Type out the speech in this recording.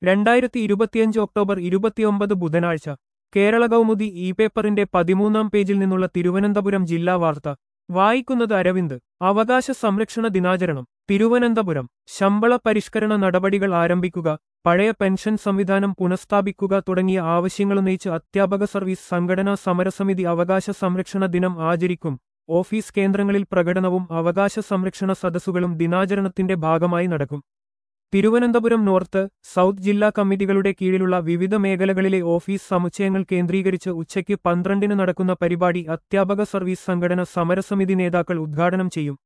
രണ്ടായിരത്തി ഇരുപത്തിയഞ്ച് ഒക്ടോബർ ഇരുപത്തിയൊമ്പത് ബുധനാഴ്ച കേരള കൗമുദി ഇ പേപ്പറിന്റെ പതിമൂന്നാം പേജിൽ നിന്നുള്ള തിരുവനന്തപുരം ജില്ലാ വാർത്ത വായിക്കുന്നത് അരവിന്ദ് അവകാശ സംരക്ഷണ ദിനാചരണം തിരുവനന്തപുരം ശമ്പള പരിഷ്കരണ നടപടികൾ ആരംഭിക്കുക പഴയ പെൻഷൻ സംവിധാനം പുനഃസ്ഥാപിക്കുക തുടങ്ങിയ ആവശ്യങ്ങളുന്നയിച്ച് അധ്യാപക സർവീസ് സംഘടനാ സമരസമിതി അവകാശ സംരക്ഷണ ദിനം ആചരിക്കും ഓഫീസ് കേന്ദ്രങ്ങളിൽ പ്രകടനവും അവകാശ സംരക്ഷണ സദസ്സുകളും ദിനാചരണത്തിന്റെ ഭാഗമായി നടക്കും തിരുവനന്തപുരം നോർത്ത് സൗത്ത് ജില്ലാ കമ്മിറ്റികളുടെ കീഴിലുള്ള വിവിധ മേഖലകളിലെ ഓഫീസ് സമുച്ചയങ്ങൾ കേന്ദ്രീകരിച്ച് ഉച്ചയ്ക്ക് പന്ത്രണ്ടിന് നടക്കുന്ന പരിപാടി അധ്യാപക സർവീസ് സംഘടന സമരസമിതി നേതാക്കൾ ഉദ്ഘാടനം ചെയ്യും